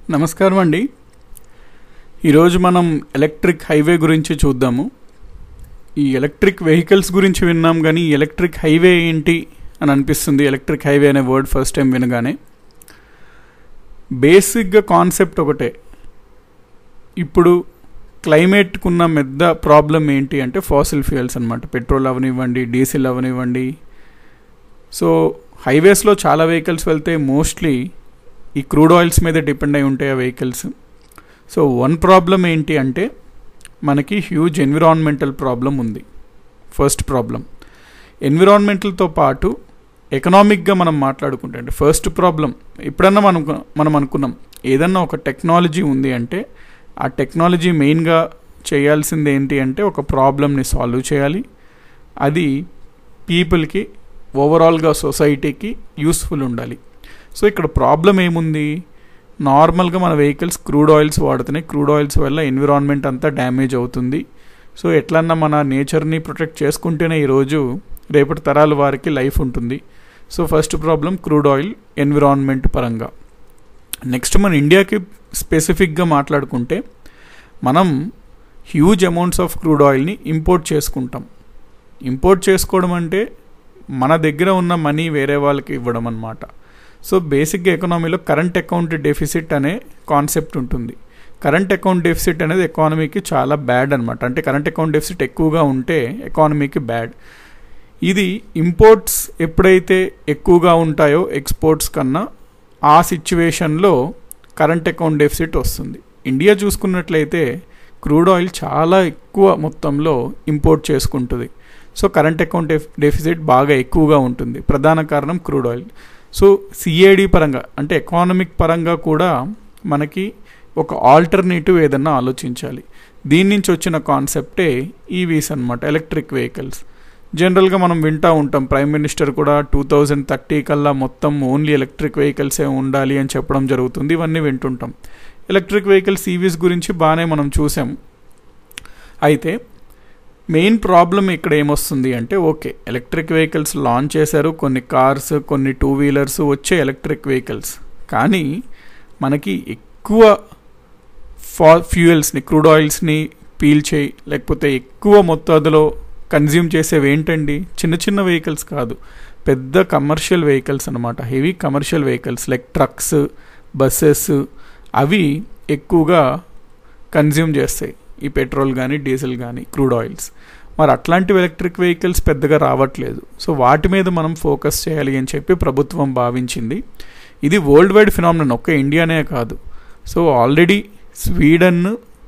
నమస్కారం అండి ఈరోజు మనం ఎలక్ట్రిక్ హైవే గురించి చూద్దాము ఈ ఎలక్ట్రిక్ వెహికల్స్ గురించి విన్నాం కానీ ఈ ఎలక్ట్రిక్ హైవే ఏంటి అని అనిపిస్తుంది ఎలక్ట్రిక్ హైవే అనే వర్డ్ ఫస్ట్ టైం వినగానే బేసిక్గా కాన్సెప్ట్ ఒకటే ఇప్పుడు క్లైమేట్కున్న పెద్ద ప్రాబ్లం ఏంటి అంటే ఫాసిల్ ఫ్యూయల్స్ అనమాట పెట్రోల్ అవనివ్వండి డీజిల్ అవనివ్వండి సో హైవేస్లో చాలా వెహికల్స్ వెళ్తే మోస్ట్లీ ఈ క్రూడ్ ఆయిల్స్ మీద డిపెండ్ అయి ఉంటాయి ఆ వెహికల్స్ సో వన్ ప్రాబ్లం ఏంటి అంటే మనకి హ్యూజ్ ఎన్విరాన్మెంటల్ ప్రాబ్లం ఉంది ఫస్ట్ ప్రాబ్లం ఎన్విరాన్మెంటల్తో పాటు ఎకనామిక్గా మనం మాట్లాడుకుంటే అంటే ఫస్ట్ ప్రాబ్లం ఎప్పుడన్నా మనం మనం అనుకున్నాం ఏదన్నా ఒక టెక్నాలజీ ఉంది అంటే ఆ టెక్నాలజీ మెయిన్గా చేయాల్సింది ఏంటి అంటే ఒక ప్రాబ్లమ్ని సాల్వ్ చేయాలి అది పీపుల్కి ఓవరాల్గా సొసైటీకి యూస్ఫుల్ ఉండాలి సో ఇక్కడ ప్రాబ్లం ఏముంది నార్మల్గా మన వెహికల్స్ క్రూడ్ ఆయిల్స్ వాడుతున్నాయి క్రూడ్ ఆయిల్స్ వల్ల ఎన్విరాన్మెంట్ అంతా డ్యామేజ్ అవుతుంది సో ఎట్లన్నా మన నేచర్ని ప్రొటెక్ట్ చేసుకుంటేనే ఈరోజు రేపటి తరాల వారికి లైఫ్ ఉంటుంది so first problem crude oil environment పరంగా నెక్స్ట్ మన ఇండియాకి స్పెసిఫిక్గా మాట్లాడుకుంటే మనం హ్యూజ్ అమౌంట్స్ ఆఫ్ క్రూడ్ ఆయిల్ని ఇంపోర్ట్ చేసుకుంటాం ఇంపోర్ట్ చేసుకోవడం అంటే మన దగ్గర ఉన్న మనీ వేరే వాళ్ళకి ఇవ్వడం అనమాట సో బేసిక్గా ఎకనామీలో కరెంట్ అకౌంట్ డెఫిసిట్ అనే కాన్సెప్ట్ ఉంటుంది కరెంట్ అకౌంట్ డెఫిసిట్ అనేది ఎకానమీకి చాలా బ్యాడ్ అనమాట అంటే కరెంట్ అకౌంట్ డెఫిసిట్ ఎక్కువగా ఉంటే ఎకానమీకి బ్యాడ్ ఇది ఇంపోర్ట్స్ ఎప్పుడైతే ఎక్కువగా ఉంటాయో ఎక్స్పోర్ట్స్ కన్నా ఆ సిచ్యువేషన్లో కరెంట్ అకౌంట్ డెఫిసిట్ వస్తుంది ఇండియా చూసుకున్నట్లయితే క్రూడ్ ఆయిల్ చాలా ఎక్కువ మొత్తంలో ఇంపోర్ట్ చేసుకుంటుంది సో కరెంట్ అకౌంట్ డెఫిసిట్ బాగా ఎక్కువగా ఉంటుంది ప్రధాన కారణం క్రూడ్ ఆయిల్ సో సిఏడి పరంగా అంటే ఎకానమిక్ పరంగా కూడా మనకి ఒక ఆల్టర్నేటివ్ ఏదన్నా ఆలోచించాలి దీని నుంచి వచ్చిన కాన్సెప్టే ఈవీస్ అనమాట ఎలక్ట్రిక్ వెహికల్స్ జనరల్గా మనం వింటూ ఉంటాం ప్రైమ్ మినిస్టర్ కూడా టూ థౌజండ్ థర్టీ కల్లా మొత్తం ఓన్లీ ఎలక్ట్రిక్ వెహికల్సే ఉండాలి అని చెప్పడం జరుగుతుంది ఇవన్నీ వింటుంటాం ఎలక్ట్రిక్ వెహికల్స్ ఈవీస్ గురించి బాగానే మనం చూసాం అయితే మెయిన్ ప్రాబ్లం ఇక్కడ ఏమొస్తుంది అంటే ఓకే ఎలక్ట్రిక్ వెహికల్స్ లాంచ్ చేశారు కొన్ని కార్స్ కొన్ని టూ వీలర్స్ వచ్చే ఎలక్ట్రిక్ వెహికల్స్ కానీ మనకి ఎక్కువ ఫా ఫ్యూయల్స్ని క్రూడ్ ఆయిల్స్ని పీల్చేయి లేకపోతే ఎక్కువ మొత్తాదులో కన్జ్యూమ్ చేసేవి ఏంటండి చిన్న చిన్న వెహికల్స్ కాదు పెద్ద కమర్షియల్ వెహికల్స్ అనమాట heavy commercial vehicles like trucks buses అవి ఎక్కువగా కన్జ్యూమ్ చేస్తాయి ఈ పెట్రోల్ కానీ డీజిల్ కానీ క్రూడ్ ఆయిల్స్ మరి అట్లాంటివి ఎలక్ట్రిక్ వెహికల్స్ పెద్దగా రావట్లేదు సో వాటి మీద మనం ఫోకస్ చేయాలి అని చెప్పి ప్రభుత్వం భావించింది ఇది వరల్డ్ వైడ్ ఫినామినన్ ఒక్క ఇండియానే కాదు సో ఆల్రెడీ స్వీడన్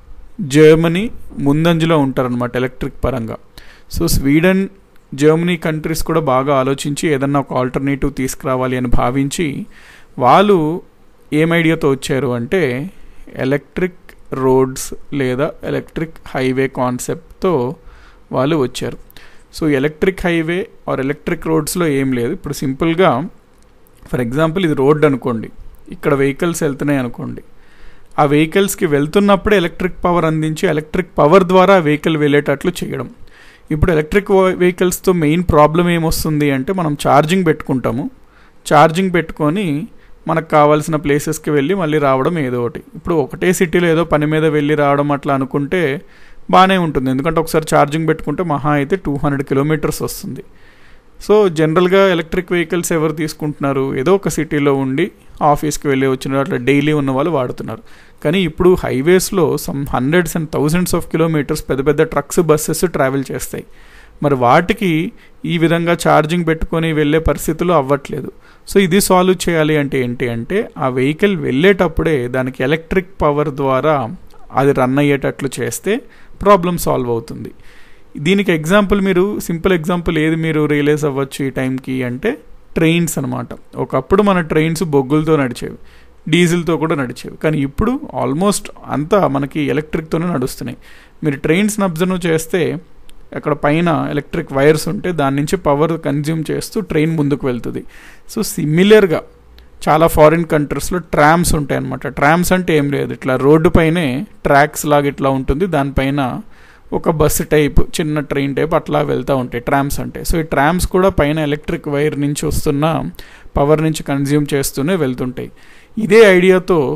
జర్మనీ ముందంజలో ఉంటారనమాట ఎలక్ట్రిక్ పరంగా సో స్వీడన్ జర్మనీ కంట్రీస్ కూడా బాగా ఆలోచించి ఏదన్నా ఒక ఆల్టర్నేటివ్ తీసుకురావాలి అని భావించి వాళ్ళు ఏం ఐడియాతో వచ్చారు అంటే ఎలక్ట్రిక్ రోడ్స్ లేదా ఎలక్ట్రిక్ హైవే కాన్సెప్ట్తో వాళ్ళు వచ్చారు so electric highway or electric రోడ్స్లో ఏం లేదు ఇప్పుడు సింపుల్గా ఫర్ ఎగ్జాంపుల్ ఇది రోడ్ అనుకోండి ఇక్కడ వెహికల్స్ వెళ్తున్నాయి అనుకోండి ఆ వెహికల్స్కి వెళ్తున్నప్పుడే ఎలక్ట్రిక్ పవర్ అందించి ఎలక్ట్రిక్ పవర్ ద్వారా వెహికల్ వెళ్ళేటట్లు చేయడం ఇప్పుడు ఎలక్ట్రిక్ వెహికల్స్తో మెయిన్ ప్రాబ్లం ఏమొస్తుంది అంటే మనం ఛార్జింగ్ పెట్టుకుంటాము ఛార్జింగ్ పెట్టుకొని మనకు కావాల్సిన ప్లేసెస్కి వెళ్ళి మళ్ళీ రావడం ఏదో ఒకటి ఇప్పుడు ఒకటే సిటీలో ఏదో పని మీద వెళ్ళి రావడం అట్లా అనుకుంటే బాగానే ఉంటుంది ఎందుకంటే ఒకసారి ఛార్జింగ్ పెట్టుకుంటే మహా అయితే టూ హండ్రెడ్ కిలోమీటర్స్ వస్తుంది సో జనరల్గా ఎలక్ట్రిక్ వెహికల్స్ ఎవరు తీసుకుంటున్నారు ఏదో ఒక సిటీలో ఉండి ఆఫీస్కి వెళ్ళి వచ్చిన అట్లా డైలీ ఉన్న వాళ్ళు వాడుతున్నారు కానీ ఇప్పుడు హైవేస్లో some hundreds and thousands of kilometres పెద్ద పెద్ద ట్రక్స్ బస్సెస్ ట్రావెల్ చేస్తాయి మరి వాటికి ఈ విధంగా ఛార్జింగ్ పెట్టుకొని వెళ్ళే పరిస్థితులు అవ్వట్లేదు సో ఇది సాల్వ్ చేయాలి అంటే ఏంటి అంటే ఆ వెహికల్ వెళ్ళేటప్పుడే దానికి ఎలక్ట్రిక్ పవర్ ద్వారా అది రన్ అయ్యేటట్లు చేస్తే ప్రాబ్లం సాల్వ్ అవుతుంది దీనికి ఎగ్జాంపుల్ మీరు సింపుల్ ఎగ్జాంపుల్ ఏది మీరు రియలైజ్ అవ్వచ్చు ఈ టైంకి అంటే ట్రైన్స్ అనమాట ఒకప్పుడు మన ట్రైన్స్ బొగ్గులతో నడిచేవి డీజిల్తో కూడా నడిచేవి కానీ ఇప్పుడు ఆల్మోస్ట్ అంతా మనకి ఎలక్ట్రిక్తోనే నడుస్తున్నాయి మీరు ట్రైన్స్ని అబ్జర్వ్ చేస్తే అక్కడ పైన ఎలక్ట్రిక్ వైర్స్ ఉంటే దాని నుంచి పవర్ కన్జ్యూమ్ చేస్తూ ట్రైన్ ముందుకు వెళ్తుంది సో సిమిలర్గా చాలా ఫారిన్ కంట్రీస్లో ట్రామ్స్ ఉంటాయి అనమాట ట్రామ్స్ అంటే ఏం లేదు ఇట్లా రోడ్డు పైనే ట్రాక్స్ లాగా ఇట్లా ఉంటుంది దానిపైన ఒక బస్సు టైప్ చిన్న ట్రైన్ టైప్ అట్లా వెళ్తూ ఉంటాయి ట్రామ్స్ అంటే సో ఈ ట్రామ్స్ కూడా పైన ఎలక్ట్రిక్ వైర్ నుంచి వస్తున్న పవర్ నుంచి కన్జ్యూమ్ చేస్తూనే వెళ్తుంటాయి ఇదే ఐడియాతో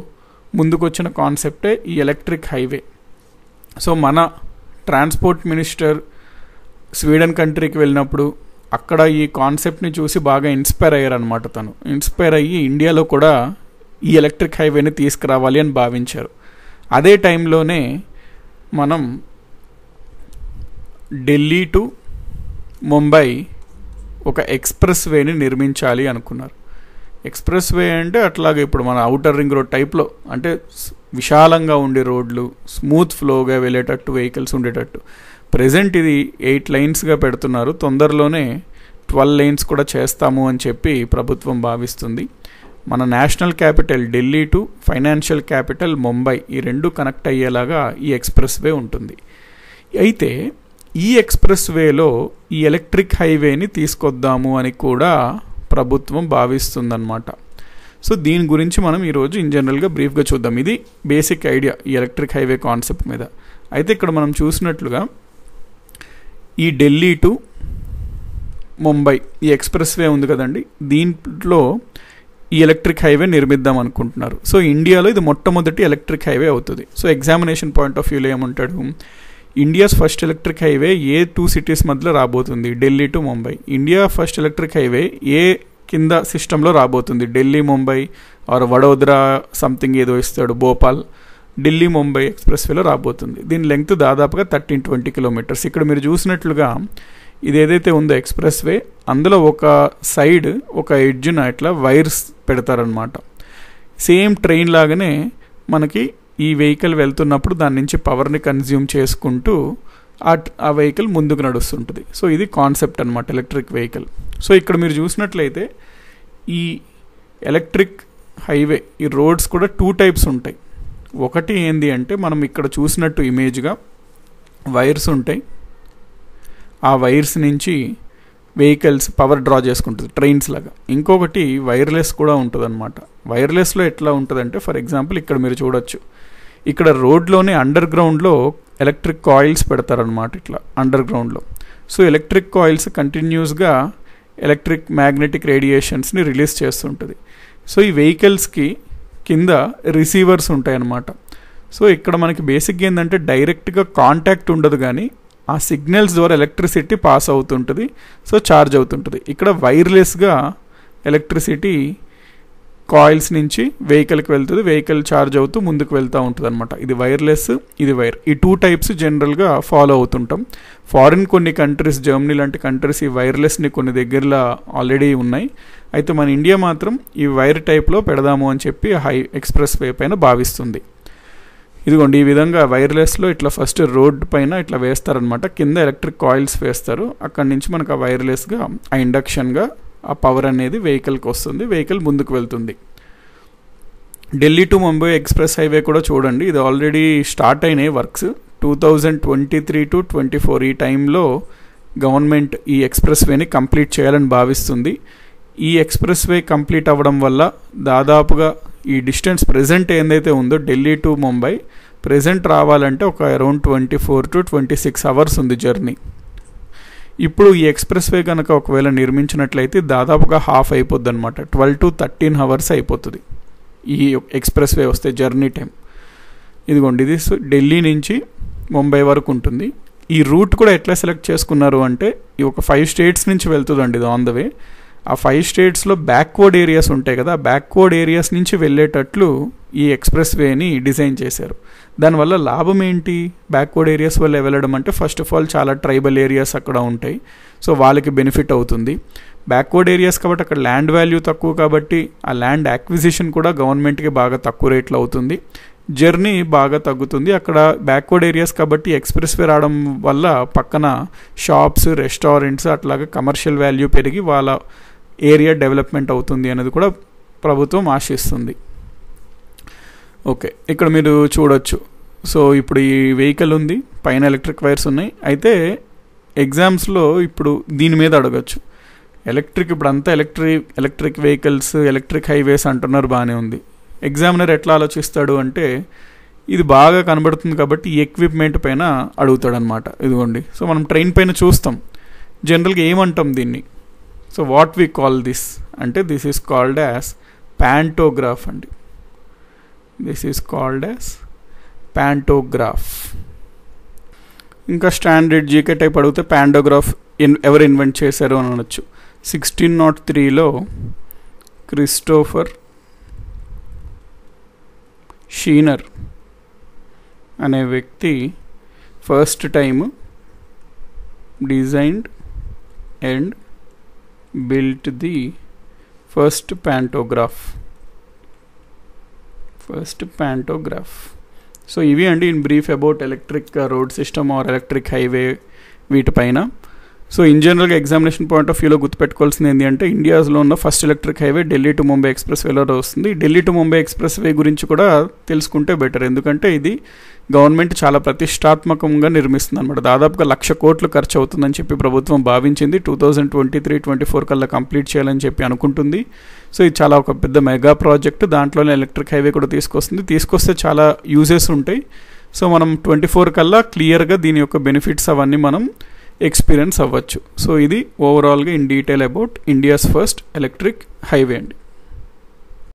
ముందుకొచ్చిన కాన్సెప్టే ఈ ఎలక్ట్రిక్ హైవే సో మన ట్రాన్స్పోర్ట్ మినిస్టర్ స్వీడన్ కంట్రీకి వెళ్ళినప్పుడు అక్కడ ఈ కాన్సెప్ట్ని చూసి బాగా ఇన్స్పైర్ అయ్యారనమాట తను ఇన్స్పైర్ అయ్యి ఇండియాలో కూడా ఈ ఎలక్ట్రిక్ హైవేని తీసుకురావాలి అని భావించారు అదే టైంలోనే మనం ఢిల్లీ టు ముంబై ఒక ఎక్స్ప్రెస్ వేని నిర్మించాలి అనుకున్నారు ఎక్స్ప్రెస్ వే అంటే అట్లాగే ఇప్పుడు మన అవుటర్ రింగ్ రోడ్ టైప్లో అంటే విశాలంగా ఉండే రోడ్లు స్మూత్ ఫ్లోగా వెళ్ళేటట్టు వెహికల్స్ ఉండేటట్టు ప్రజెంట్ ఇది ఎయిట్ లైన్స్గా పెడుతున్నారు తొందరలోనే ట్వెల్వ్ లైన్స్ కూడా చేస్తాము అని చెప్పి ప్రభుత్వం భావిస్తుంది మన national capital Delhi to financial capital Mumbai ఈ రెండు కనెక్ట్ అయ్యేలాగా ఈ ఎక్స్ప్రెస్ వే ఉంటుంది అయితే ఈ ఎక్స్ప్రెస్ వేలో ఈ ఎలక్ట్రిక్ హైవేని తీసుకొద్దాము అని కూడా ప్రభుత్వం భావిస్తుందన్నమాట సో దీని గురించి మనం ఈరోజు ఇన్ జనరల్గా బ్రీఫ్గా చూద్దాం ఇది బేసిక్ ఐడియా ఈ ఎలక్ట్రిక్ హైవే కాన్సెప్ట్ మీద అయితే ఇక్కడ మనం చూసినట్లుగా ఈ ఢిల్లీ టు ముంబై ఈ ఎక్స్ప్రెస్ వే ఉంది కదండి దీంట్లో ఈ ఎలక్ట్రిక్ హైవే నిర్మిద్దాం అనుకుంటున్నారు సో ఇండియాలో ఇది మొట్టమొదటి ఎలక్ట్రిక్ హైవే అవుతుంది సో ఎగ్జామినేషన్ పాయింట్ ఆఫ్ వ్యూలో ఏముంటాడు ఇండియాస్ ఫస్ట్ ఎలక్ట్రిక్ హైవే ఏ టూ సిటీస్ మధ్యలో రాబోతుంది Delhi to Mumbai India first electric highway ఏ కింద సిస్టంలో రాబోతుంది ఢిల్లీ ముంబై ఆర్ వడోదరా సంథింగ్ ఏదో ఇస్తాడు భోపాల్ ఢిల్లీ ముంబై ఎక్స్ప్రెస్ వేలో రాబోతుంది దీని లెంగ్త్ దాదాపుగా థర్టీన్ ట్వంటీ కిలోమీటర్స్ ఇక్కడ మీరు చూసినట్లుగా ఇది ఏదైతే ఉందో ఎక్స్ప్రెస్ వే అందులో ఒక సైడ్ ఒక ఎడ్జ్న ఇట్లా వైర్స్ పెడతారనమాట సేమ్ ట్రైన్ లాగానే మనకి ఈ వెహికల్ వెళ్తున్నప్పుడు దాని నుంచి పవర్ని కన్జ్యూమ్ చేసుకుంటూ ఆ ఆ వెహికల్ ముందుకు నడుస్తుంటుంది సో ఇది కాన్సెప్ట్ అనమాట ఎలక్ట్రిక్ వెహికల్ సో ఇక్కడ మీరు చూసినట్లయితే ఈ ఎలక్ట్రిక్ హైవే ఈ రోడ్స్ కూడా టూ టైప్స్ ఉంటాయి ఒకటి ఏంది అంటే మనం ఇక్కడ చూసినట్టు ఇమేజ్గా వైర్స్ ఉంటాయి ఆ వైర్స్ నుంచి వెహికల్స్ పవర్ డ్రా చేసుకుంటుంది ట్రైన్స్ లాగా ఇంకొకటి వైర్లెస్ కూడా ఉంటుంది అనమాట వైర్లెస్లో ఎట్లా ఉంటుందంటే ఫర్ ఎగ్జాంపుల్ ఇక్కడ మీరు చూడొచ్చు ఇక్కడ రోడ్లోనే అండర్ గ్రౌండ్లో ఎలక్ట్రిక్ కాయిల్స్ పెడతారనమాట ఇట్లా అండర్ గ్రౌండ్లో సో ఎలక్ట్రిక్ కాయిల్స్ కంటిన్యూస్గా ఎలక్ట్రిక్ మ్యాగ్నెటిక్ రేడియేషన్స్ని రిలీజ్ చేస్తుంటుంది సో ఈ వెహికల్స్కి కింద రిసీవర్స్ ఉంటాయన్నమాట సో ఇక్కడ మనకి బేసిక్గా ఏంటంటే డైరెక్ట్గా కాంటాక్ట్ ఉండదు కానీ ఆ సిగ్నల్స్ ద్వారా ఎలక్ట్రిసిటీ పాస్ అవుతుంటుంది సో ఛార్జ్ అవుతుంటుంది ఇక్కడ వైర్లెస్గా ఎలక్ట్రిసిటీ కాయిల్స్ నుంచి వెహికల్కి వెళ్తుంది వెహికల్ ఛార్జ్ అవుతూ ముందుకు వెళ్తూ ఉంటుంది అనమాట ఇది వైర్లెస్ ఇది వైర్ ఈ టూ టైప్స్ జనరల్గా ఫాలో అవుతుంటాం ఫారిన్ కొన్ని కంట్రీస్ జర్మనీ లాంటి కంట్రీస్ ఈ వైర్లెస్ని కొన్ని దగ్గరలో ఆల్రెడీ ఉన్నాయి అయితే మన ఇండియా మాత్రం ఈ వైర్ టైప్లో పెడదాము అని చెప్పి హై ఎక్స్ప్రెస్ వే పైన భావిస్తుంది ఇదిగోండి ఈ విధంగా వైర్లెస్లో ఇట్లా ఫస్ట్ రోడ్ పైన ఇట్లా వేస్తారనమాట కింద ఎలక్ట్రిక్ కాయిల్స్ వేస్తారు అక్కడి నుంచి మనకు ఆ వైర్లెస్గా ఆ ఇండక్షన్గా ఆ పవర్ అనేది వెహికల్కి వస్తుంది వెహికల్ ముందుకు వెళ్తుంది Delhi to Mumbai express highway కూడా చూడండి ఇది ఆల్రెడీ స్టార్ట్ అయినాయి works two thousand twenty three to twenty four ఈ టైంలో గవర్నమెంట్ ఈ ఎక్స్ప్రెస్ వేని కంప్లీట్ చేయాలని భావిస్తుంది ఈ ఎక్స్ప్రెస్ వే కంప్లీట్ అవ్వడం వల్ల దాదాపుగా ఈ డిస్టెన్స్ ప్రజెంట్ ఏదైతే ఉందో ఢిల్లీ టు ముంబై ప్రజెంట్ రావాలంటే ఒక around twenty four to twenty six hours ఉంది జర్నీ ఇప్పుడు ఈ ఎక్స్ప్రెస్ వే కనుక ఒకవేళ నిర్మించినట్లయితే దాదాపుగా హాఫ్ అయిపోద్ది అనమాట ట్వెల్వ్ టు థర్టీన్ అవర్స్ అయిపోతుంది ఈ ఎక్స్ప్రెస్ వే వస్తే జర్నీ టైం ఇదిగోండి ఇది ఢిల్లీ నుంచి ముంబై వరకు ఉంటుంది ఈ రూట్ కూడా ఎట్లా సెలెక్ట్ చేసుకున్నారు అంటే ఈ ఒక ఫైవ్ స్టేట్స్ నుంచి వెళ్తుందండి ఇది ఆన్ ద వే ఆ ఫైవ్ స్టేట్స్లో బ్యాక్వర్డ్ ఏరియాస్ ఉంటాయి కదా ఆ బ్యాక్వర్డ్ ఏరియాస్ నుంచి వెళ్ళేటట్లు ఈ ఎక్స్ప్రెస్ వేని డిజైన్ చేశారు దానివల్ల లాభం ఏంటి బ్యాక్వర్డ్ ఏరియాస్ వల్ల వెళ్ళడం అంటే ఫస్ట్ ఆఫ్ ఆల్ చాలా ట్రైబల్ ఏరియాస్ అక్కడ ఉంటాయి సో వాళ్ళకి బెనిఫిట్ అవుతుంది బ్యాక్వర్డ్ ఏరియాస్ కాబట్టి అక్కడ ల్యాండ్ వాల్యూ తక్కువ కాబట్టి ఆ ల్యాండ్ యాక్విజిషన్ కూడా గవర్నమెంట్కి బాగా తక్కువ రేట్లో అవుతుంది జర్నీ బాగా తగ్గుతుంది అక్కడ బ్యాక్వర్డ్ ఏరియాస్ కాబట్టి ఎక్స్ప్రెస్ వే రావడం వల్ల పక్కన షాప్స్ రెస్టారెంట్స్ అట్లాగా కమర్షియల్ వాల్యూ పెరిగి వాళ్ళ ఏరియా డెవలప్మెంట్ అవుతుంది అనేది కూడా ప్రభుత్వం ఆశిస్తుంది ఓకే ఇక్కడ మీరు చూడొచ్చు సో ఇప్పుడు ఈ వెహికల్ ఉంది పైన ఎలక్ట్రిక్ వైర్స్ ఉన్నాయి అయితే ఎగ్జామ్స్లో ఇప్పుడు దీని మీద అడగచ్చు ఎలక్ట్రిక్ ఇప్పుడు అంతా electric electric vehicles electric highways అంటున్నారు బాగానే ఉంది ఎగ్జామినర్ ఎట్లా ఆలోచిస్తాడు అంటే ఇది బాగా కనబడుతుంది కాబట్టి ఈ ఎక్విప్మెంట్ పైన అడుగుతాడు అనమాట ఇదిగోండి సో మనం ట్రైన్ పైన చూస్తాం జనరల్గా ఏమంటాం దీన్ని so what we call this అంటే this is called as pantograph అండి this is called as pantograph ఇంకా స్టాండర్డ్ జీకే టైప్ అడిగితే ప్యాండోగ్రాఫ్ ఇన్ ఎవరు ఇన్వెంట్ చేశారు అని అనొచ్చు సిక్స్టీన్ నాట్ త్రీలో క్రిస్టోఫర్ షీనర్ అనే వ్యక్తి first time designed and built the first pantograph first pantograph so ఇవి అండి in brief about electric road system or electric highway వీటిపైన సో ఇన్ జనరల్గా ఎగ్జామినేషన్ పాయింట్ ఆఫ్ వ్యూలో గుర్తుపెట్టుకోవాల్సింది ఏంటి అంటే ఇండియాస్లో ఉన్న first electric highway Delhi to Mumbai ఎక్స్ప్రెస్ వేలో వస్తుంది Delhi to Mumbai expressway గురించి కూడా తెలుసుకుంటే బెటర్ ఎందుకంటే ఇది గవర్నమెంట్ చాలా ప్రతిష్టాత్మకంగా నిర్మిస్తుంది అనమాట దాదాపుగా లక్ష కోట్లు ఖర్చు అవుతుందని చెప్పి ప్రభుత్వం భావించింది two thousand twenty three twenty four కల్లా కంప్లీట్ చేయాలని చెప్పి అనుకుంటుంది సో ఇది చాలా ఒక పెద్ద మెగా ప్రాజెక్ట్ దాంట్లోనే ఎలక్ట్రిక్ హైవే కూడా తీసుకొస్తుంది తీసుకొస్తే చాలా యూజెస్ ఉంటాయి సో మనం ట్వంటీ ఫోర్ కల్లా క్లియర్గా దీని యొక్క బెనిఫిట్స్ అవన్నీ మనం ఎక్స్పీరియన్స్ అవ్వచ్చు సో ఇది ఓవరాల్గా in detail about India's first electric highway అండి